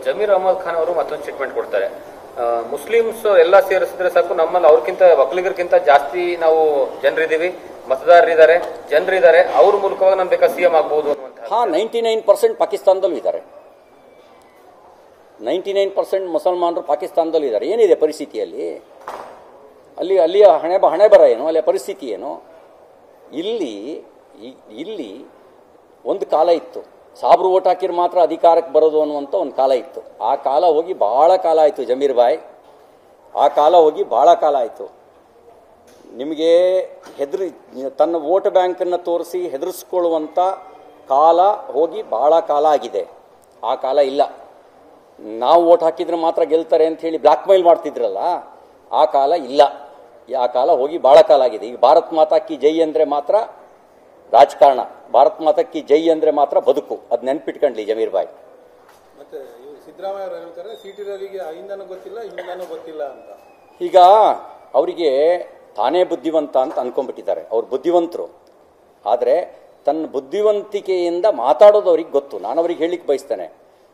ಜಮೀರ್ ಅಹಮದ್ ಖಾನ್ ಅವರು ಮತ್ತೊಂದು ಸ್ಟೇಟ್ಮೆಂಟ್ ಕೊಡ್ತಾರೆ ಆ, ಮುಸ್ಲಿಮ್ಸ್ ಎಲ್ಲ ಸೇರಿಸಿದ್ರೆ ಸಾಕು ನಮ್ಮಲ್ಲಿ ಅವ್ರಕ್ಕಿಂತ ಒಕ್ಕಲಿಗರಿಗಿಂತ ಜಾಸ್ತಿ ನಾವು ಜನರಿದ್ದೀವಿ ಮತದಾರರಿದ್ದಾರೆ ಜನರಿದ್ದಾರೆ ಅವ್ರ ಮೂಲಕವಾಗಿ ನಮ್ ಬೇಕಾ ಸಿಎಂ ಆಗ್ಬೋದು ಅನ್ನುವಂಥ ಹಾ ನೈಂಟಿ ನೈನ್ ಪರ್ಸೆಂಟ್ ಪಾಕಿಸ್ತಾನದಲ್ಲೂ ಇದ್ದಾರೆ ನೈಂಟಿ ನೈನ್ ಪರ್ಸೆಂಟ್ ಮುಸಲ್ಮಾನರು ಪಾಕಿಸ್ತಾನದಲ್ಲೂ ಇದ್ದಾರೆ ಏನಿದೆ ಪರಿಸ್ಥಿತಿಯಲ್ಲಿ ಅಲ್ಲಿ ಅಲ್ಲಿಯ ಹಣೆ ಬ ಹಣೆ ಬರ ಏನು ಅಲ್ಲಿಯ ಪರಿಸ್ಥಿತಿ ಏನು ಇಲ್ಲಿ ಇ- ಇಲ್ಲಿ ಒಂದು ಕಾಲ ಇತ್ತು ಸಾಬ್ರು ಓಟ್ ಹಾಕಿರ್ ಮಾತ್ರ ಅಧಿಕಾರಕ್ಕೆ ಬರೋದು ಅನ್ನುವಂಥ ಒಂದು ಕಾಲ ಇತ್ತು ಆ ಕಾಲ ಹೋಗಿ ಭಾಳ ಕಾಲ ಆಯಿತು ಜಮೀರ್ ಬಾಯ್ ಆ ಕಾಲ ಹೋಗಿ ಭಾಳ ಕಾಲ ಆಯಿತು ನಿಮಗೆ ಹೆದರಿ ತನ್ನ ವೋಟ್ ಬ್ಯಾಂಕನ್ನು ತೋರಿಸಿ ಹೆದರಿಸ್ಕೊಳ್ಳುವಂಥ ಕಾಲ ಹೋಗಿ ಭಾಳ ಕಾಲ ಆಗಿದೆ ಆ ಕಾಲ ಇಲ್ಲ ನಾವು ವೋಟ್ ಹಾಕಿದ್ರೆ ಮಾತ್ರ ಗೆಲ್ತಾರೆ ಅಂತ ಹೇಳಿ ಬ್ಲ್ಯಾಕ್ ಮೇಲ್ ಮಾಡ್ತಿದ್ರಲ್ಲ ಆ ಕಾಲ ಇಲ್ಲ ಆ ಕಾಲ ಹೋಗಿ ಭಾಳ ಕಾಲ ಆಗಿದೆ ಈಗ ಭಾರತ್ ಮಾತಾ ಕಿ ಜೈ ಅಂದರೆ ಮಾತ್ರ ರಾಜಕಾರಣ ಭಾರತ್ ಮಾತಾ ಕಿ ಜೈ ಅಂದರೆ ಮಾತ್ರ ಬದುಕು ಅದು ನೆನ್ಪಿಟ್ಕೊಂಡ್ಲಿ ಜಮೀರ್ ಬಾಯ್ ಮತ್ತೆ ಇವ್ರು ಸಿದ್ದರಾಮಯ್ಯ ಅವರು ಹೇಳ್ತಾರೆ ಸಿಟಿ ರವಿಗೆ ಹಿಂದನೂ ಗೊತ್ತಿಲ್ಲ ಹಿಂದನೂ ಗೊತ್ತಿಲ್ಲ ಅಂತ ಈಗ ಅವರಿಗೆ ತಾನೇ ಬುದ್ಧಿವಂತ ಅಂತ ಅನ್ಕೊಂಡ್ಬಿಟ್ಟಿದ್ದಾರೆ ಅವ್ರು ಬುದ್ಧಿವಂತರು ಆದರೆ ತನ್ನ ಬುದ್ಧಿವಂತಿಕೆಯಿಂದ ಮಾತಾಡೋದು ಅವ್ರಿಗೆ ಗೊತ್ತು ನಾನು ಅವ್ರಿಗೆ ಹೇಳಿಕ್ಕೆ ಬಯಸ್ತೇನೆ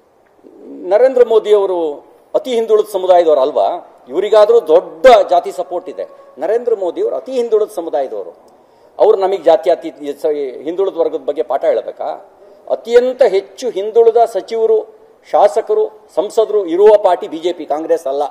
ನರೇಂದ್ರ ಮೋದಿ ಅವರು ಅತಿ ಹಿಂದುಳಿದ ಸಮುದಾಯದವರು ಅಲ್ವಾ ಇವರಿಗಾದರೂ ದೊಡ್ಡ ಜಾತಿ ಸಪೋರ್ಟ್ ಇದೆ ನರೇಂದ್ರ ಮೋದಿ ಅವರು ಅತಿ ಹಿಂದುಳಿದ ಸಮುದಾಯದವರು ಅವರು ನಮಗೆ ಜಾತ್ಯತೀತ ಸ- ಹಿಂದುಳಿದ ವರ್ಗದ ಬಗ್ಗೆ ಪಾಠ ಹೇಳಬೇಕಾ ಅತ್ಯಂತ ಹೆಚ್ಚು ಹಿಂದುಳಿದ ಸಚಿವರು ಶಾಸಕರು ಸಂಸದರು ಇರುವ ಪಾರ್ಟಿ ಬಿಜೆಪಿ ಕಾಂಗ್ರೆಸ್ ಅಲ್ಲ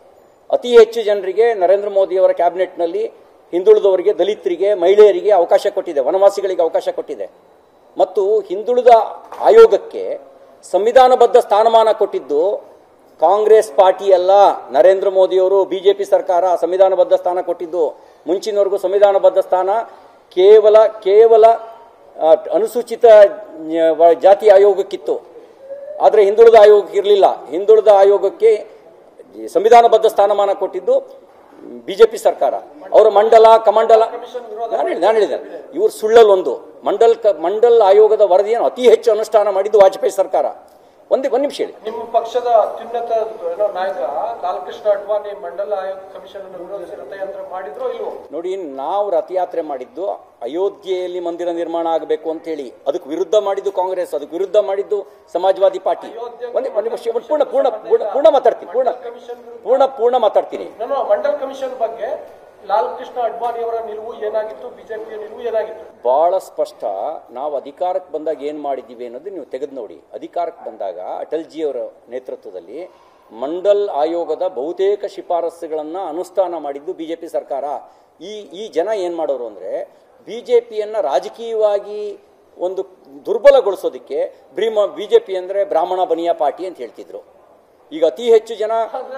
ಅತಿ ಹೆಚ್ಚು ಜನರಿಗೆ ನರೇಂದ್ರ ಮೋದಿಯವರ ಕ್ಯಾಬಿನೆಟ್ನಲ್ಲಿ ಹಿಂದುಳಿದವರಿಗೆ ದಲಿತರಿಗೆ ಮಹಿಳೆಯರಿಗೆ ಅವಕಾಶ ಕೊಟ್ಟಿದೆ ವನವಾಸಿಗಳಿಗೆ ಅವಕಾಶ ಕೊಟ್ಟಿದೆ ಮತ್ತು ಹಿಂದುಳಿದ ಆಯೋಗಕ್ಕೆ ಸಂವಿಧಾನಬದ್ಧ ಸ್ಥಾನಮಾನ ಕೊಟ್ಟಿದ್ದು ಕಾಂಗ್ರೆಸ್ ಪಾರ್ಟಿ ಅಲ್ಲ ನರೇಂದ್ರ ಮೋದಿಯವರು ಬಿಜೆಪಿ ಸರ್ಕಾರ ಸಂವಿಧಾನಬದ್ಧ ಸ್ಥಾನ ಕೊಟ್ಟಿದ್ದು ಮುಂಚಿನವರೆಗೂ ಸಂವಿಧಾನಬದ್ಧ ಸ್ಥಾನ ಕೇವಲ ಕೇವಲ ಆ, ಅನುಸೂಚಿತ ನ್ಯ- ವ- ಜಾತಿ ಆಯೋಗಕ್ಕಿತ್ತು ಆದರೆ ಹಿಂದುಳಿದ ಆಯೋಗಕ್ಕೆ ಇರಲಿಲ್ಲ ಹಿಂದುಳಿದ ಆಯೋಗಕ್ಕೆ ಈ ಸಂವಿಧಾನಬದ್ಧ ಸ್ಥಾನಮಾನ ಕೊಟ್ಟಿದ್ದು ಬಿಜೆಪಿ ಸರ್ಕಾರ ಅವರ ಮಂಡಲ ಕಮಂಡಲ ನಾನು ಹೇಳಿದೆ ನಾನು ಹೇಳಿದೆ ಇವರು ಸುಳ್ಳಲ್ಲಿ ಒಂದು ಮಂಡಲ್ ಕ- ಮಂಡಲ್ ಆಯೋಗದ ವರದಿಯನ್ನು ಅತಿ ಹೆಚ್ಚು ಅನುಷ್ಠಾನ ಮಾಡಿದ್ದು ವಾಜಪೇಯಿ ಸರ್ಕಾರ ಒಂದೇ ಒಂದು ನಿಮಿಷ ಹೇಳಿ ನಿಮ್ಮ ಪಕ್ಷದ ಅತ್ಯುನ್ನತ ಏನೋ ನಾಯಕ ಲಾಲ್ಕೃಷ್ಣ ಅಡ್ವಾಣಿ ಮಂಡಲ ಆಯೋಗ ಕಮಿಷನ್ ಅನ್ನು ವಿರೋಧಿಸಿ ರಥಯಾತ್ರೆ ಮಾಡಿದ್ರು ಇಲ್ವೋ ನೋಡಿ ನಾವು ರಥಯಾತ್ರೆ ಮಾಡಿದ್ದು ಅಯೋಧ್ಯೆಯಲ್ಲಿ ಮಂದಿರ ನಿರ್ಮಾಣ ಆಗಬೇಕು ಅಂತ ಹೇಳಿ ಅದಕ್ಕೆ ವಿರುದ್ಧ ಮಾಡಿದ್ದು ಕಾಂಗ್ರೆಸ್ ಅದಕ್ಕೆ ವಿರುದ್ಧ ಮಾಡಿದ್ದು ಸಮಾಜವಾದಿ ಪಾರ್ಟಿ ಒಂದೇ ಒಂದು ನಿಮಿಷ ಒಂದು ಪೂರ್ಣ ಪೂರ್ಣ ಪೂರ್ಣ ಪೂರ್ಣ ಮಾತಾಡ್ತೀನಿ ಪೂರ್ಣ ಪೂರ್ಣ ಪೂರ್ಣ ಮಾತಾಡ್ತೀನಿ ನಾನು ಮಂಡಲ್ ಕಮಿಷನ್ ಬಗ್ಗೆ ಲಾಲ್ ಕೃಷ್ಣ ಅಡ್ವಾಣಿ ಅವರ ನಿಲುವು ಏನಾಗಿತ್ತು ಬಿಜೆಪಿಯ ನಿಲುವು ಏನಾಗಿತ್ತು ಬಹಳ ಸ್ಪಷ್ಟ ನಾವು ಅಧಿಕಾರಕ್ಕೆ ಬಂದಾಗ ಏನು ಮಾಡಿದ್ದೀವಿ ಅನ್ನೋದು ನೀವು ತೆಗೆದು ನೋಡಿ ಅಧಿಕಾರಕ್ಕೆ ಬಂದಾಗ ಅಟಲ್ಜಿಯವರ ನೇತೃತ್ವದಲ್ಲಿ ಮಂಡಲ್ ಆಯೋಗದ ಬಹುತೇಕ ಶಿಫಾರಸ್ಸುಗಳನ್ನು ಅನುಷ್ಠಾನ ಮಾಡಿದ್ದು ಬಿ ಜೆ ಪಿ ಸರ್ಕಾರ ಈ ಈ ಜನ ಏನು ಮಾಡೋರು ಅಂದರೆ ಬಿ ಜೆ ಪಿಯನ್ನು ರಾಜಕೀಯವಾಗಿ ಒಂದು ದುರ್ಬಲಗೊಳಿಸೋದಕ್ಕೆ ಬ್ರಿಮ ಬಿ ಜೆ ಪಿ ಅಂದರೆ ಬ್ರಾಹ್ಮಣ ಬನಿಯಾ ಪಾರ್ಟಿ ಅಂತ ಹೇಳ್ತಿದ್ರು ಈಗ ಅತಿ ಹೆಚ್ಚು ಜನ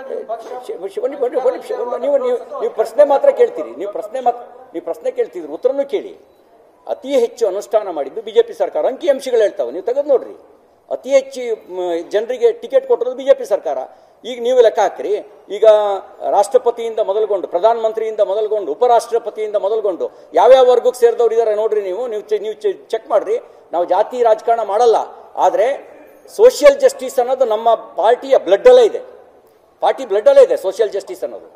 ಶ್- ಶ್- ಒಂದು- ಒಂದು- ಒಂದು ನಿಮಿಷ, ಒಂದು- ನೀವು ನೀವು ನೀವು ಪ್ರಶ್ನೆ ಮಾತ್ರ ಕೇಳ್ತೀರಿ ನೀವು ಪ್ರಶ್ನೆ ಮಾತ್ರ ನೀವು ಪ್ರಶ್ನೆ ಕೇಳ್ತಿದ್ರಿ ಉತ್ತರನೂ ಕೇಳಿ ಅತಿ ಹೆಚ್ಚು ಅನುಷ್ಠಾನ ಮಾಡಿದ್ದು ಬಿಜೆಪಿ ಸರ್ಕಾರ ಅಂಕಿ ಅಂಶಗಳು ಹೇಳ್ತಾವೆ ನೀವು ತೆಗೆದು ನೋಡ್ರಿ ಅತಿ ಹೆಚ್ಚು ಮ್, ಜನರಿಗೆ ಟಿಕೆಟ್ ಕೊಟ್ಟಿರೋದು ಬಿಜೆಪಿ ಸರ್ಕಾರ ಈಗ ನೀವು ಲೆಕ್ಕ ಹಾಕ್ರಿ ಈಗ ರಾಷ್ಟ್ರಪತಿಯಿಂದ ಮೊದಲುಗೊಂಡು ಪ್ರಧಾನಮಂತ್ರಿಯಿಂದ ಮೊದಲುಗೊಂಡು ಉಪರಾಷ್ಟ್ರಪತಿಯಿಂದ ಮೊದಲುಗೊಂಡು ಯಾವ್ಯಾವ ವರ್ಗಕ್ಕೆ ಸೇರಿದವ್ರು ಇದ್ದಾರೆ ನೋಡ್ರಿ ನೀವು ನೀವು ಚೆ- ನೀವು ಚೆಕ್ ಮಾಡ್ರಿ ನಾವು ಜಾತಿ ರಾಜಕಾರಣ ಮಾಡಲ್ಲ ಆದರೆ ಸೋಷಿಯಲ್ ಜಸ್ಟಿಸ್ ಅನ್ನೋದು ನಮ್ಮ ಪಾರ್ಟಿಯ ಬ್ಲಡ್ಡಲ್ಲೇ ಇದೆ ಪಾರ್ಟಿ ಬ್ಲಡ್ಡಲ್ಲೇ ಇದೆ ಸೋಷಿಯಲ್ ಜಸ್ಟಿಸ್ ಅನ್ನೋದು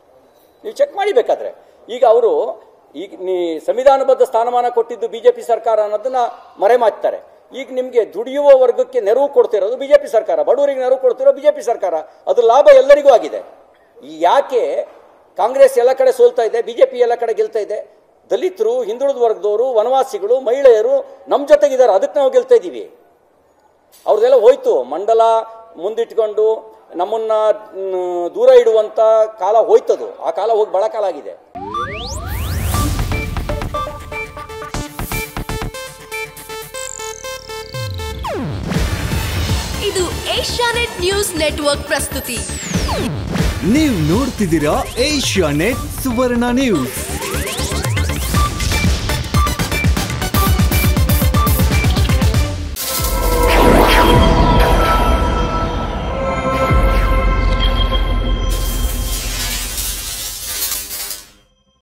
ನೀವು ಚೆಕ್ ಮಾಡಿ ಬೇಕಾದ್ರೆ ಈಗ ಅವರು ಈಗ ನೀ ಸಂವಿಧಾನಬದ್ಧ ಸ್ಥಾನಮಾನ ಕೊಟ್ಟಿದ್ದು ಬಿಜೆಪಿ ಸರ್ಕಾರ ಅನ್ನೋದನ್ನ ಮರೆಮಾಚ್ತಾರೆ ಈಗ ನಿಮಗೆ ದುಡಿಯುವ ವರ್ಗಕ್ಕೆ ನೆರವು ಕೊಡ್ತಿರೋದು ಬಿಜೆಪಿ ಸರ್ಕಾರ ಬಡವರಿಗೆ ನೆರವು ಕೊಡ್ತಿರೋ ಬಿಜೆಪಿ ಸರ್ಕಾರ ಅದು ಲಾಭ ಎಲ್ಲರಿಗೂ ಆಗಿದೆ ಈ ಯಾಕೆ ಕಾಂಗ್ರೆಸ್ ಎಲ್ಲ ಕಡೆ ಸೋಲ್ತಾ ಇದೆ ಬಿಜೆಪಿ ಎಲ್ಲ ಕಡೆ ಗೆಲ್ತಾ ಇದೆ ದಲಿತರು ಹಿಂದುಳಿದ ವರ್ಗದವರು ವನವಾಸಿಗಳು ಮಹಿಳೆಯರು ನಮ್ಮ ಜೊತೆಗಿದ್ದಾರೆ ಅದಕ್ಕೆ ನಾವು ಗೆಲ್ತಾ ಇದ್ದೀವಿ ಅವ್ರದ್ದೆಲ್ಲ ಹೋಯ್ತು ಮಂಡಲ ಮುಂದಿಟ್ಕೊಂಡು ನಮ್ಮನ್ನ ಮ್, ದೂರ ಇಡುವಂತ ಕಾಲ ಹೋಯ್ತದು ಆ ಕಾಲ ಹೋಗಿ ಬಹಳ ಕಾಲ ಆಗಿದೆ ಇದು ಏಷ್ಯಾನೆಟ್ ನ್ಯೂಸ್ ನೆಟ್ವರ್ಕ್ ಪ್ರಸ್ತುತಿ ನೀವು ನೋಡ್ತಿದ್ದೀರಾ ಏಷ್ಯಾ ನೆಟ್ ಸುವರ್ಣ ನ್ಯೂಸ್